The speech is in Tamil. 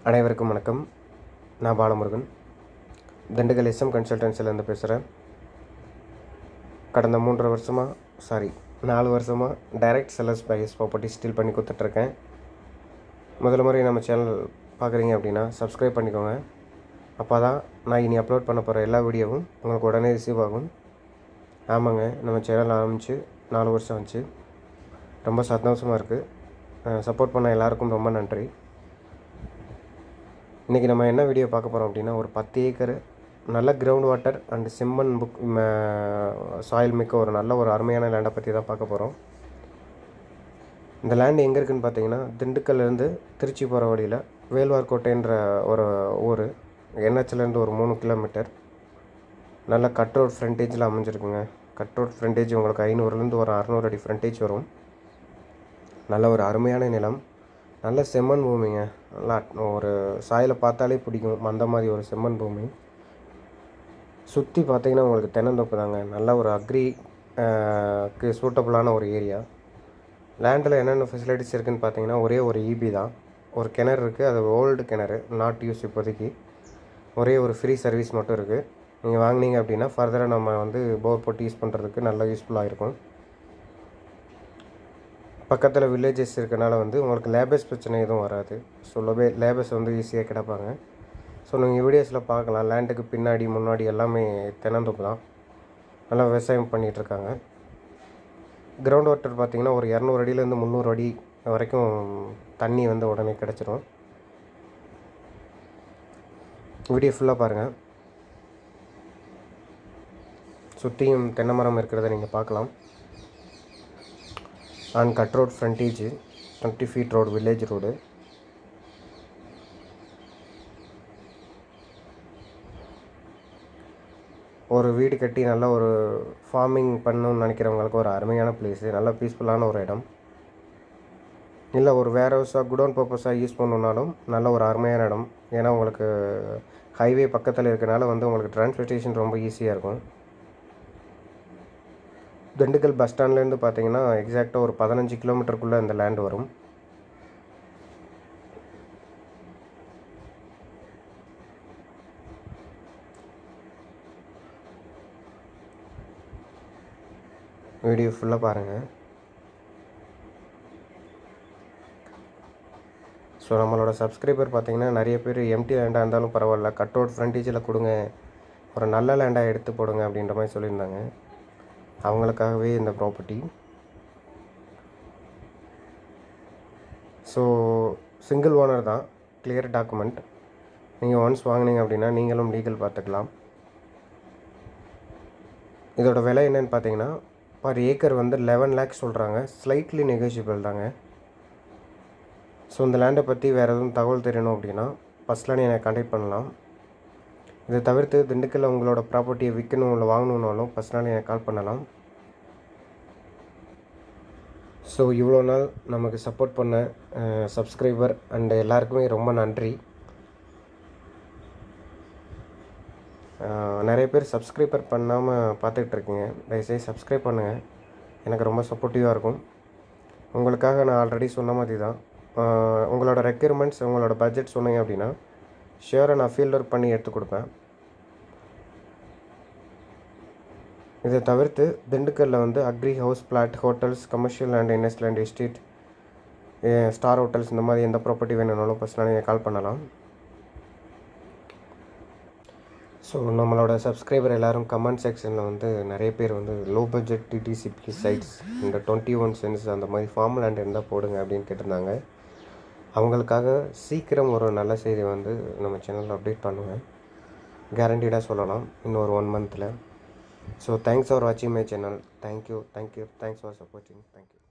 அனைவருக்கும் வணக்கம் நான் பாலமுருகன் திண்டுக்கல் எஸ்எம் கன்சல்டன்சிலேருந்து பேசுகிறேன் கடந்த மூன்றரை வருஷமாக சாரி நாலு வருஷமாக டைரக்ட் செல்லர்ஸ் பைஸ் ப்ராப்பர்ட்டி ஸ்டீல் பண்ணி கொடுத்துட்ருக்கேன் முதல் முறை நம்ம சேனல் பார்க்குறீங்க அப்படின்னா சப்ஸ்கிரைப் பண்ணிக்கோங்க அப்போ தான் நான் இனி அப்லோட் பண்ண போகிற எல்லா வீடியோவும் உங்களுக்கு உடனே ரிசீவ் ஆகும் ஆமாங்க நம்ம சேனல் ஆரம்பித்து நாலு வருஷம் ஆச்சு ரொம்ப சந்தோஷமாக இருக்குது சப்போர்ட் பண்ண எல்லாருக்கும் ரொம்ப நன்றி இன்றைக்கி நம்ம என்ன வீடியோ பார்க்க போகிறோம் அப்படின்னா ஒரு பத்து ஏக்கர் நல்ல கிரவுண்ட் வாட்டர் அண்ட் செம்மண் புக் சாயில் மிக்க ஒரு நல்ல ஒரு அருமையான லேண்டை பற்றி தான் பார்க்க போகிறோம் இந்த லேண்ட் எங்கே இருக்குதுன்னு பார்த்தீங்கன்னா திண்டுக்கல்லேருந்து திருச்சி போகிற வழியில் வேல்வார்கோட்டைன்ற ஒரு ஊர் என்ஹெச்லேருந்து ஒரு மூணு கிலோமீட்டர் நல்ல கட் ரோட் ஃப்ரண்டேஜில் அமைஞ்சிருக்குங்க கட் ரோட் ஃப்ரண்டேஜ் உங்களுக்கு ஐநூறுலேருந்து ஒரு அறநூறு அடி ஃப்ரண்டேஜ் வரும் நல்ல ஒரு அருமையான நிலம் நல்ல செம்மண் பூமிங்க நல்லா ஒரு சாயலை பார்த்தாலே பிடிக்கும் அந்த மாதிரி ஒரு செம்மண் பூமி சுற்றி பார்த்தீங்கன்னா உங்களுக்கு தென்னந்தோப்பு தாங்க நல்ல ஒரு அக்ரி க்கு சூட்டபுளான ஒரு ஏரியா லேண்டில் என்னென்ன ஃபெசிலிட்டிஸ் இருக்குதுன்னு பார்த்தீங்கன்னா ஒரே ஒரு இபி தான் ஒரு கிணறு இருக்குது அது ஓல்டு கிணறு நாட் யூஸ் இப்போதைக்கு ஒரே ஒரு ஃப்ரீ சர்வீஸ் மட்டும் இருக்குது நீங்கள் வாங்கினீங்க அப்படின்னா ஃபர்தராக நம்ம வந்து போர் போட்டு யூஸ் பண்ணுறதுக்கு நல்லா யூஸ்ஃபுல்லாக இருக்கும் பக்கத்தில் வில்லேஜஸ் இருக்கனால வந்து உங்களுக்கு லேபர்ஸ் பிரச்சனை எதுவும் வராது ஸோ லோபே லேபர்ஸ் வந்து ஈஸியாக கிடப்பாங்க ஸோ நீங்கள் வீடியோஸில் பார்க்கலாம் லேண்டுக்கு பின்னாடி முன்னாடி எல்லாமே தென்னந்தோப்பு தான் நல்லா விவசாயம் பண்ணிகிட்ருக்காங்க கிரவுண்ட் வாட்டர் பார்த்திங்கன்னா ஒரு இரநூறு அடியிலேருந்து முந்நூறு அடி வரைக்கும் தண்ணி வந்து உடனே கிடச்சிரும் வீடியோ ஃபுல்லாக பாருங்கள் சுற்றியும் தென்னை மரம் இருக்கிறத நீங்கள் பார்க்கலாம் on cut road frontage twenty feet road village road ஒரு வீடு கட்டி நல்ல ஒரு ஃபார்மிங் பண்ணணும்னு நினைக்கிறவங்களுக்கு ஒரு அருமையான பிளேஸு நல்ல பீஸ்ஃபுல்லான ஒரு இடம் இல்லை ஒரு வேர் ஹவுஸாக குடோன் பர்பஸாக யூஸ் பண்ணணுன்னாலும் நல்ல ஒரு அருமையான இடம் ஏன்னா உங்களுக்கு ஹைவே பக்கத்தில் இருக்கனால வந்து உங்களுக்கு டிரான்ஸ்போர்ட்டேஷன் ரொம்ப ஈஸியாக இருக்கும் திண்டுக்கல் பஸ் ஸ்டாண்ட்லேருந்து பார்த்தீங்கன்னா எக்ஸாக்டாக ஒரு பதினஞ்சு கிலோமீட்டருக்குள்ளே இந்த லேண்ட் வரும் வீடியோ ஃபுல்லாக பாருங்கள் ஸோ நம்மளோட சப்ஸ்கிரைபர் பார்த்தீங்கன்னா நிறைய பேர் எம்டி லேண்டாக இருந்தாலும் பரவாயில்ல கட் அவுட் ஃப்ரண்டேஜில் கொடுங்க ஒரு நல்ல லேண்டாக எடுத்து போடுங்க அப்படின்ற மாதிரி சொல்லியிருந்தாங்க அவங்களுக்காகவே இந்த ப்ராப்பர்ட்டி ஸோ சிங்கிள் ஓனர் தான் கிளியர் டாக்குமெண்ட் நீங்கள் ஒன்ஸ் வாங்கினீங்க அப்படின்னா நீங்களும் லீகல் பார்த்துக்கலாம் இதோட விலை என்னன்னு பார்த்தீங்கன்னா பர் ஏக்கர் வந்து லெவன் லேக்ஸ் சொல்கிறாங்க ஸ்லைட்லி நெகோஷியபிள் தாங்க ஸோ இந்த லேண்டை பற்றி வேறு எதுவும் தகவல் தெரியணும் அப்படின்னா ஃபஸ்ட்டில் நீங்கள் கான்டாக்ட் பண்ணலாம் இதை தவிர்த்து திண்டுக்கல்ல உங்களோட ப்ராப்பர்ட்டியை விற்கணும் இல்லை வாங்கணுன்னாலும் ஃபஸ்ட் எனக்கு கால் பண்ணலாம் ஸோ இவ்வளோ நாள் நமக்கு சப்போர்ட் பண்ண சப்ஸ்கிரைபர் அண்ட் எல்லாருக்குமே ரொம்ப நன்றி நிறைய பேர் சப்ஸ்கிரைபர் பண்ணாமல் பார்த்துக்கிட்டு இருக்கீங்க தயவுசெய்து சப்ஸ்கிரைப் பண்ணுங்கள் எனக்கு ரொம்ப சப்போர்ட்டிவாக இருக்கும் உங்களுக்காக நான் ஆல்ரெடி சொன்ன மாதிரி தான் உங்களோட ரெக்யர்மெண்ட்ஸ் உங்களோட பட்ஜெட் சொன்னீங்க அப்படின்னா ஷியராக நான் ஃபீல்ட் ஒர்க் பண்ணி எடுத்து கொடுப்பேன் இதை தவிர்த்து திண்டுக்கல்லில் வந்து agri house plot hotels commercial and industrial and estate star hotels இந்த மாதிரி எந்த ப்ராப்பர்ட்டி வேணும்னாலும் ஃபஸ்ட் நீங்கள் கால் பண்ணலாம் ஸோ நம்மளோட சப்ஸ்கிரைபர் எல்லோரும் கமெண்ட் செக்ஷனில் வந்து நிறைய பேர் வந்து லோ பட்ஜெட் டிடிசிபி சைட்ஸ் இந்த டுவெண்ட்டி ஒன் சென்ஸ் அந்த மாதிரி ஃபார்ம் லேண்ட் இருந்தால் போடுங்க அப்படின்னு கேட்டிருந்தாங்க அவங்களுக்காக சீக்கிரம் ஒரு நல்ல செய்தி வந்து நம்ம சேனலில் அப்டேட் பண்ணுவேன் கேரண்டீடாக சொல்லலாம் இன்னும் ஒரு ஒன் மந்தில் ஸோ தேங்க்ஸ் ஃபார் வாட்சிங் my channel thank you thank you thanks for supporting thank you